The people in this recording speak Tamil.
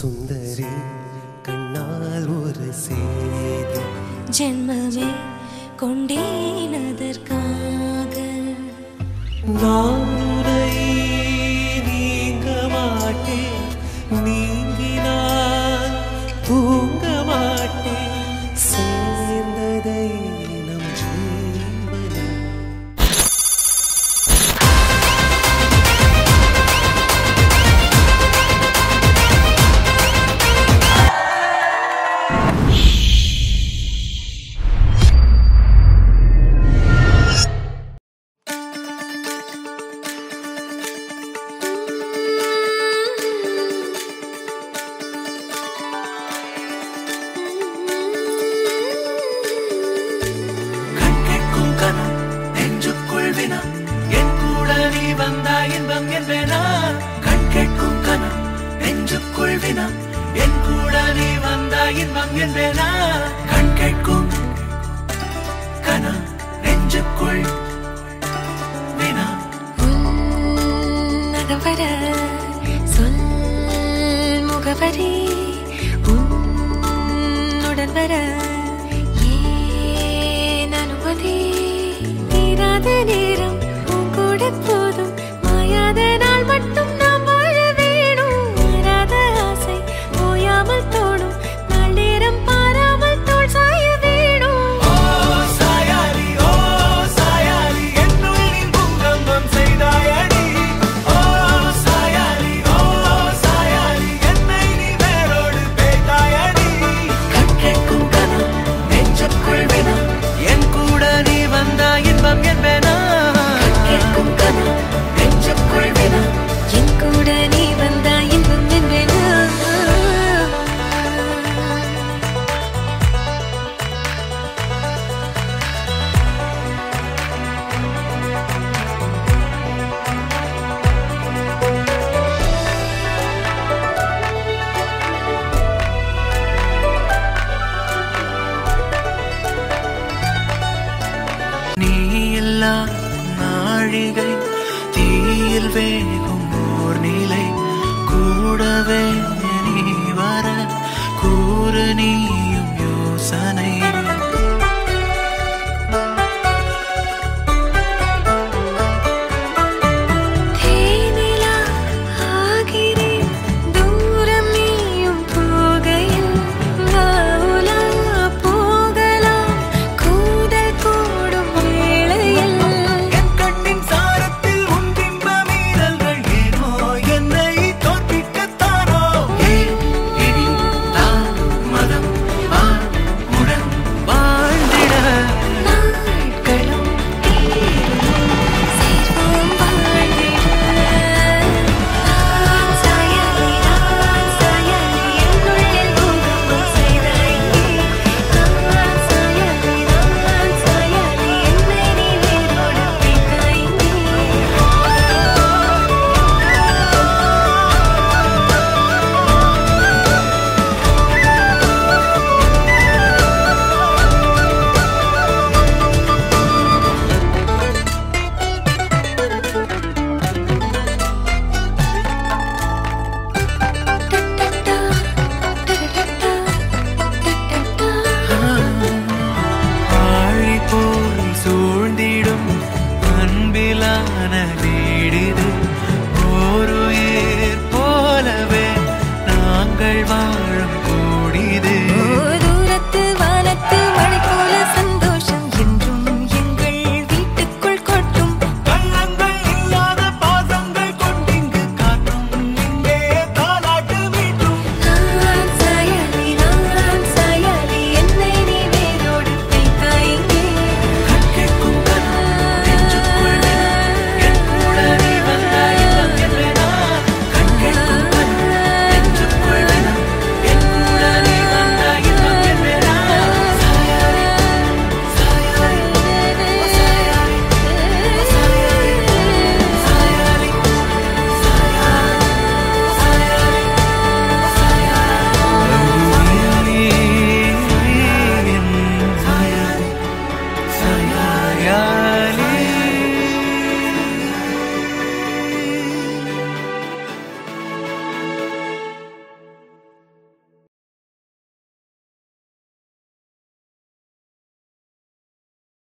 சுந்தரி கண்ணால் ஒரு செய்தி ஜென்மமே கொண்டேனதற்காக நான் உன்னை நீங்க மாட்டேன் நீங்கினால் தூங்க மாட்டேன் சேர்ந்ததை நம் ஜீவனே கண் கேட்கும் கனம் நெஞ்சுக்குள் வினா என் கூட நீ வந்தா இன்பம் என்பேனா கண் கேட்கும் கனம் நெஞ்சுக்குள் வினா என் கூட நீ வந்தா இன்பம் என்பேனா கண் கேட்கும் கனம் நெஞ்சுக்குள் வினா நகவர சொல் முகவரி உன்னுடன் வர ஏன் அனுமதி தீராத நேரம் உன் கூட போதும் மாயாத நாள் மட்டும் நாம் வாழ வேணும் மாறாத ஆசை ஓயாமல் தோணும் நாள் நேரம் பாராமல் தோல் சாய வேணும் ஓ சாயாரி ஓ சாயாரி என்னுள் நீ பூகம்பம் செய்தாயடி ஓ சாயாரி ஓ சாயாரி என்னை நீ வேரோடு பேய்த்தாயடி கண் கேட்கும் கனம் நெஞ்சுக்குள் வினா என் கூட நீ வந்தா இன்பம் என்பேனா கண் கேட்கும் கனம் நெஞ்சுக்குள் வினா என் கூட நீ வந்தா இன்பம் என்பேனா நீ இல்லா நாழிகை தீயில் வேகும் ஓர் நிலை கூடவே நீ வர கூறு நீயும் யோசனை